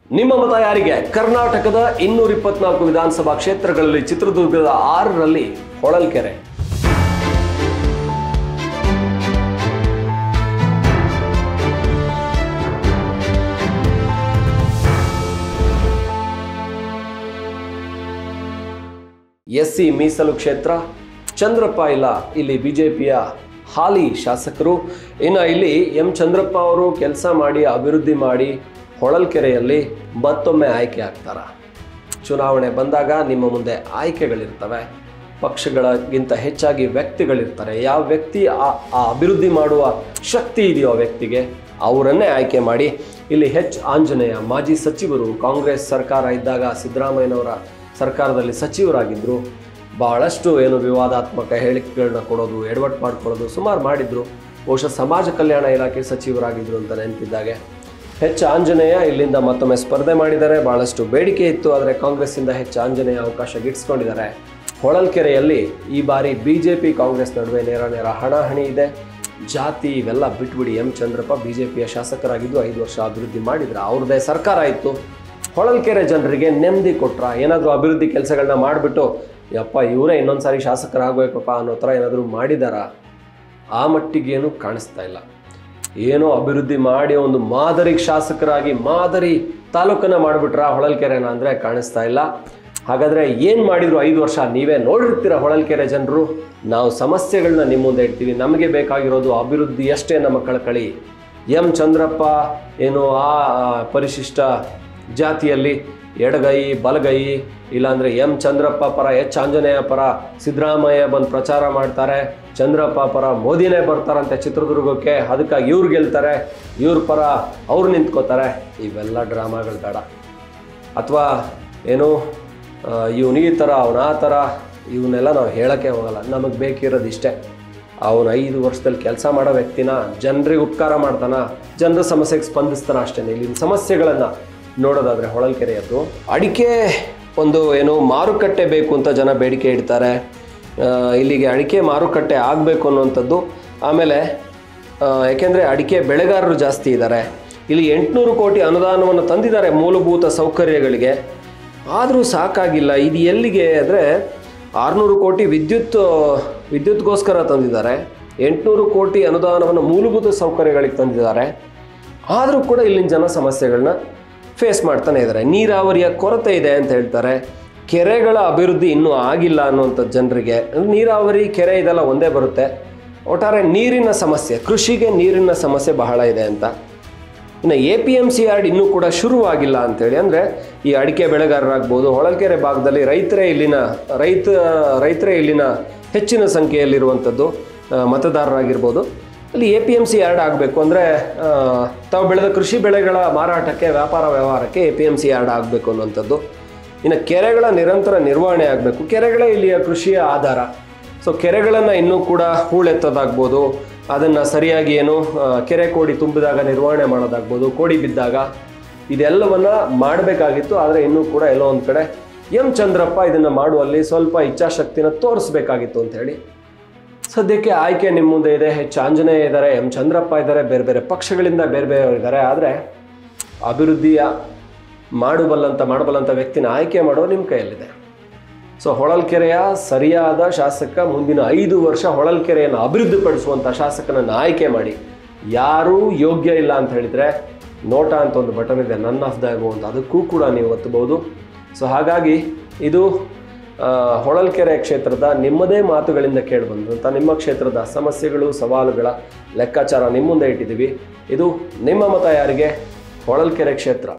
ನಿಮ್ಮ ಮತ ಯಾರಿಗೆ ಕರ್ನಾಟಕದ ಇನ್ನೂರ ಇಪ್ಪತ್ನಾಲ್ಕು ವಿಧಾನಸಭಾ ಕ್ಷೇತ್ರಗಳಲ್ಲಿ ಚಿತ್ರದುರ್ಗದ ಆರರಲ್ಲಿ ಹೊಳಲ್ಕೆರೆ ಎಸ್ಸಿ ಮೀಸಲು ಕ್ಷೇತ್ರ ಚಂದ್ರಪ್ಪ ಇಲ್ಲ ಇಲ್ಲಿ ಬಿಜೆಪಿಯ ಹಾಲಿ ಶಾಸಕರು ಇನ್ನು ಇಲ್ಲಿ ಎಂ ಚಂದ್ರಪ್ಪ ಅವರು ಕೆಲಸ ಮಾಡಿ ಅಭಿವೃದ್ಧಿ ಮಾಡಿ ಹೊಳಲ್ಕೆರೆಯಲ್ಲಿ ಮತ್ತೊಮ್ಮೆ ಆಯ್ಕೆ ಆಗ್ತಾರ ಚುನಾವಣೆ ಬಂದಾಗ ನಿಮ್ಮ ಮುಂದೆ ಆಯ್ಕೆಗಳಿರ್ತವೆ ಪಕ್ಷಗಳಿಗಿಂತ ಹೆಚ್ಚಾಗಿ ವ್ಯಕ್ತಿಗಳಿರ್ತಾರೆ ಯಾವ ವ್ಯಕ್ತಿ ಆ ಆ ಅಭಿವೃದ್ಧಿ ಮಾಡುವ ಶಕ್ತಿ ಇದೆಯೋ ಆ ವ್ಯಕ್ತಿಗೆ ಅವರನ್ನೇ ಆಯ್ಕೆ ಮಾಡಿ ಇಲ್ಲಿ ಹೆಚ್ ಆಂಜನೇಯ ಮಾಜಿ ಸಚಿವರು ಕಾಂಗ್ರೆಸ್ ಸರ್ಕಾರ ಇದ್ದಾಗ ಸಿದ್ದರಾಮಯ್ಯನವರ ಸರ್ಕಾರದಲ್ಲಿ ಸಚಿವರಾಗಿದ್ದರು ಬಹಳಷ್ಟು ಏನು ವಿವಾದಾತ್ಮಕ ಹೇಳಿಕೆಗಳನ್ನ ಕೊಡೋದು ಎಡವಟ್ಟು ಮಾಡ್ಕೊಳ್ಳೋದು ಸುಮಾರು ಮಾಡಿದ್ರು ಬಹುಶಃ ಸಮಾಜ ಕಲ್ಯಾಣ ಇಲಾಖೆ ಸಚಿವರಾಗಿದ್ದರು ಅಂತ ನೆನಪಿದ್ದಾಗೆ ಹೆಚ್ಚು ಆಂಜನೇಯ ಇಲ್ಲಿಂದ ಮತ್ತೊಮ್ಮೆ ಸ್ಪರ್ಧೆ ಮಾಡಿದ್ದಾರೆ ಬಹಳಷ್ಟು ಬೇಡಿಕೆ ಇತ್ತು ಆದರೆ ಕಾಂಗ್ರೆಸ್ಸಿಂದ ಹೆಚ್ಚು ಆಂಜನೇಯ ಅವಕಾಶ ಗಿಟ್ಸ್ಕೊಂಡಿದ್ದಾರೆ ಹೊಳಲ್ಕೆರೆಯಲ್ಲಿ ಈ ಬಾರಿ ಬಿ ಜೆ ಪಿ ಕಾಂಗ್ರೆಸ್ ನಡುವೆ ನೇರ ನೇರ ಹಣಾಹಣಿ ಇದೆ ಜಾತಿ ಇವೆಲ್ಲ ಬಿಟ್ಬಿಡಿ ಎಂ ಚಂದ್ರಪ್ಪ ಬಿ ಜೆ ಪಿಯ ಶಾಸಕರಾಗಿದ್ದು ಐದು ವರ್ಷ ಅಭಿವೃದ್ಧಿ ಮಾಡಿದ್ರು ಅವ್ರದ್ದೇ ಸರ್ಕಾರ ಇತ್ತು ಹೊಳಲ್ಕೆರೆ ಜನರಿಗೆ ನೆಮ್ಮದಿ ಕೊಟ್ರ ಏನಾದರೂ ಅಭಿವೃದ್ಧಿ ಕೆಲಸಗಳನ್ನ ಮಾಡಿಬಿಟ್ಟು ಯಪ್ಪ ಇವರೇ ಇನ್ನೊಂದು ಸಾರಿ ಶಾಸಕರಾಗಬೇಕಪ್ಪ ಅನ್ನೋ ಥರ ಏನಾದರೂ ಮಾಡಿದಾರಾ ಆ ಮಟ್ಟಿಗೇನು ಕಾಣಿಸ್ತಾ ಇಲ್ಲ ಏನೋ ಅಭಿವೃದ್ಧಿ ಮಾಡಿ ಒಂದು ಮಾದರಿ ಶಾಸಕರಾಗಿ ಮಾದರಿ ತಾಲೂಕನ್ನ ಮಾಡಿಬಿಟ್ರ ಹೊಳಲ್ಕೆರೆನ ಅಂದರೆ ಕಾಣಿಸ್ತಾ ಇಲ್ಲ ಹಾಗಾದರೆ ಏನು ಮಾಡಿದ್ರು ಐದು ವರ್ಷ ನೀವೇ ನೋಡಿರ್ತೀರ ಹೊಳಲ್ಕೆರೆ ಜನರು ನಾವು ಸಮಸ್ಯೆಗಳನ್ನ ನಿಮ್ಮ ಮುಂದೆ ಇಡ್ತೀವಿ ನಮಗೆ ಬೇಕಾಗಿರೋದು ಅಭಿವೃದ್ಧಿ ಅಷ್ಟೇ ನಮ್ಮ ಕಳಕಳಿ ಎಂ ಚಂದ್ರಪ್ಪ ಏನು ಆ ಆ ಪರಿಶಿಷ್ಟ ಜಾತಿಯಲ್ಲಿ ಎಡಗೈ ಬಲಗೈ ಇಲ್ಲಾಂದ್ರೆ ಎಂ ಚಂದ್ರಪ್ಪ ಪರ ಎಚ್ ಆಂಜನೇಯ ಪರ ಸಿದ್ದರಾಮಯ್ಯ ಬಂದು ಪ್ರಚಾರ ಮಾಡ್ತಾರೆ ಚಂದ್ರಪ್ಪ ಪರ ಮೋದಿನೇ ಬರ್ತಾರಂತೆ ಚಿತ್ರದುರ್ಗಕ್ಕೆ ಅದಕ್ಕಾಗಿ ಇವ್ರು ಗೆಲ್ತಾರೆ ಇವ್ರ ಪರ ಅವ್ರು ನಿಂತ್ಕೋತಾರೆ ಇವೆಲ್ಲ ಡ್ರಾಮಾಗಳು ಬೇಡ ಅಥವಾ ಏನು ಇವನು ಈ ಥರ ಅವನ ಆ ಥರ ಇವನ್ನೆಲ್ಲ ನಾವು ಹೇಳೋಕ್ಕೆ ಹೋಗಲ್ಲ ನಮಗೆ ಬೇಕಿರೋದು ಇಷ್ಟೇ ಅವನು ಐದು ವರ್ಷದಲ್ಲಿ ಕೆಲಸ ಮಾಡೋ ವ್ಯಕ್ತಿನ ಜನರಿಗೆ ಉಪಕಾರ ಮಾಡ್ತಾನ ಜನರ ಸಮಸ್ಯೆಗೆ ಸ್ಪಂದಿಸ್ತಾನ ಅಷ್ಟೇ ಇಲ್ಲಿನ ಸಮಸ್ಯೆಗಳನ್ನು ನೋಡೋದಾದರೆ ಹೊಳಲ್ಕೆರೆಯದ್ದು ಅಡಿಕೆ ಒಂದು ಏನು ಮಾರುಕಟ್ಟೆ ಬೇಕು ಅಂತ ಜನ ಬೇಡಿಕೆ ಇಡ್ತಾರೆ ಆ, ಇಲ್ಲಿಗೆ ಅಡಿಕೆ ಮಾರುಕಟ್ಟೆ ಆಗಬೇಕು ಅನ್ನುವಂಥದ್ದು ಆಮೇಲೆ ಆ, ಯಾಕೆಂದರೆ ಅಡಿಕೆ ಬೆಳೆಗಾರರು ಜಾಸ್ತಿ ಇದ್ದಾರೆ ಇಲ್ಲಿ ಎಂಟುನೂರು ಕೋಟಿ ಅನುದಾನವನ್ನು ತಂದಿದ್ದಾರೆ ಮೂಲಭೂತ ಸೌಕರ್ಯಗಳಿಗೆ ಆದರೂ ಸಾಕಾಗಿಲ್ಲ ಇದು ಎಲ್ಲಿಗೆ ಅಂದರೆ ಆರುನೂರು ಕೋಟಿ ವಿದ್ಯುತ್ ವಿದ್ಯುತ್ಗೋಸ್ಕರ ತಂದಿದ್ದಾರೆ ಎಂಟುನೂರು ಕೋಟಿ ಅನುದಾನವನ್ನು ಮೂಲಭೂತ ಸೌಕರ್ಯಗಳಿಗೆ ತಂದಿದ್ದಾರೆ ಆದರೂ ಕೂಡ ಇಲ್ಲಿನ ಜನ ಸಮಸ್ಯೆಗಳನ್ನ ಫೇಸ್ ಮಾಡ್ತಾನೆ ಇದ್ದಾರೆ ನೀರಾವರಿಯ ಕೊರತೆ ಇದೆ ಅಂತ ಹೇಳ್ತಾರೆ ಕೆರೆಗಳ ಅಭಿವೃದ್ಧಿ ಇನ್ನೂ ಆಗಿಲ್ಲ ಅನ್ನುವಂಥ ಜನರಿಗೆ ನೀರಾವರಿ ಕೆರೆ ಇದೆಲ್ಲ ಒಂದೇ ಬರುತ್ತೆ ಒಟ್ಟಾರೆ ನೀರಿನ ಸಮಸ್ಯೆ ಕೃಷಿಗೆ ನೀರಿನ ಸಮಸ್ಯೆ ಬಹಳ ಇದೆ ಅಂತ ಇನ್ನು A P M C yard ಇನ್ನೂ ಕೂಡ ಶುರುವಾಗಿಲ್ಲ ಅಂತೇಳಿ ಅಂದರೆ ಈ ಅಡಿಕೆ ಬೆಳೆಗಾರರಾಗ್ಬೋದು ಹೊಳಲ್ಕೆರೆ ಭಾಗದಲ್ಲಿ ರೈತರೇ ಇಲ್ಲಿನ ರೈತ ರೈತರೇ ಇಲ್ಲಿನ ಹೆಚ್ಚಿನ ಸಂಖ್ಯೆಯಲ್ಲಿರುವಂಥದ್ದು ಆ, ಮತದಾರರಾಗಿರ್ಬೋದು ಅಲ್ಲಿ A P M C yard ಆಗಬೇಕು ಅಂದರೆ ತಾವು ಬೆಳೆದ ಕೃಷಿ ಬೆಳೆಗಳ ಮಾರಾಟಕ್ಕೆ ವ್ಯಾಪಾರ ವ್ಯವಹಾರಕ್ಕೆ A P M C yard ಆಗಬೇಕು ಅನ್ನುವಂಥದ್ದು ಇನ್ನು ಕೆರೆಗಳ ನಿರಂತರ ನಿರ್ವಹಣೆ ಆಗಬೇಕು ಕೆರೆಗಳೇ ಇಲ್ಲಿಯ ಕೃಷಿಯ ಆಧಾರ ಸೊ ಕೆರೆಗಳನ್ನು ಇನ್ನೂ ಕೂಡ ಹೂಳೆತ್ತೋದಾಗ್ಬೋದು ಅದನ್ನು ಸರಿಯಾಗಿ ಏನು ಆ, ಕೆರೆ ಕೋಡಿ ತುಂಬಿದಾಗ ನಿರ್ವಹಣೆ ಮಾಡೋದಾಗ್ಬೋದು ಕೋಡಿ ಬಿದ್ದಾಗ ಇದೆಲ್ಲವನ್ನ ಮಾಡಬೇಕಾಗಿತ್ತು ಆದರೆ ಇನ್ನೂ ಕೂಡ ಎಲ್ಲೋ ಒಂದು ಕಡೆ ಎಂ ಚಂದ್ರಪ್ಪ ಇದನ್ನು ಮಾಡುವಲ್ಲಿ ಸ್ವಲ್ಪ ಇಚ್ಛಾಶಕ್ತಿನ ತೋರಿಸ್ಬೇಕಾಗಿತ್ತು ಅಂತ ಹೇಳಿ ಸದ್ಯಕ್ಕೆ ಆಯ್ಕೆ ನಿಮ್ಮ ಮುಂದೆ ಇದೆ ಹೆಚ್ಚು ಆಂಜನೇಯ ಇದ್ದಾರೆ ಎಂ ಚಂದ್ರಪ್ಪ ಇದ್ದಾರೆ ಬೇರೆ ಬೇರೆ ಪಕ್ಷಗಳಿಂದ ಬೇರೆ ಬೇರೆಯವರು ಇದ್ದಾರೆ ಆದರೆ ಅಭಿವೃದ್ಧಿಯ ಮಾಡಬಲ್ಲಂತ ಮಾಡಬಲ್ಲಂಥ ವ್ಯಕ್ತಿನ ಆಯ್ಕೆ ಮಾಡೋದು ನಿಮ್ಮ ಕೈಯಲ್ಲಿದೆ ಸೊ ಹೊಳಲ್ಕೆರೆಯ ಸರಿಯಾದ ಶಾಸಕ ಮುಂದಿನ ಐದು ವರ್ಷ ಹೊಳಲ್ಕೆರೆಯನ್ನು ಅಭಿವೃದ್ಧಿಪಡಿಸುವಂಥ ಶಾಸಕನನ್ನು ಆಯ್ಕೆ ಮಾಡಿ ಯಾರೂ ಯೋಗ್ಯ ಇಲ್ಲ ಅಂತ ಹೇಳಿದರೆ ನೋಟ ಅಂತ ಒಂದು ಬಟನ್ ಇದೆ ನನ್ ಆಫ್ ದ ಎಬೋ ಅಂತ ಅದಕ್ಕೂ ಕೂಡ ನೀವು ಒತ್ತಬಹುದು ಸೊ ಹಾಗಾಗಿ ಇದು ಆ, ಹೊಳಲ್ಕೆರೆ ಕ್ಷೇತ್ರದ ನಿಮ್ಮದೇ ಮಾತುಗಳಿಂದ ಕೇಳಿಬಂದಂಥ ನಿಮ್ಮ ಕ್ಷೇತ್ರದ ಸಮಸ್ಯೆಗಳು ಸವಾಲುಗಳ ಲೆಕ್ಕಾಚಾರ ನಿಮ್ಮ ಮುಂದೆ ಇಟ್ಟಿದ್ದೀವಿ ಇದು ನಿಮ್ಮ ಮತ ಯಾರಿಗೆ ಹೊಳಲ್ಕೆರೆ ಕ್ಷೇತ್ರ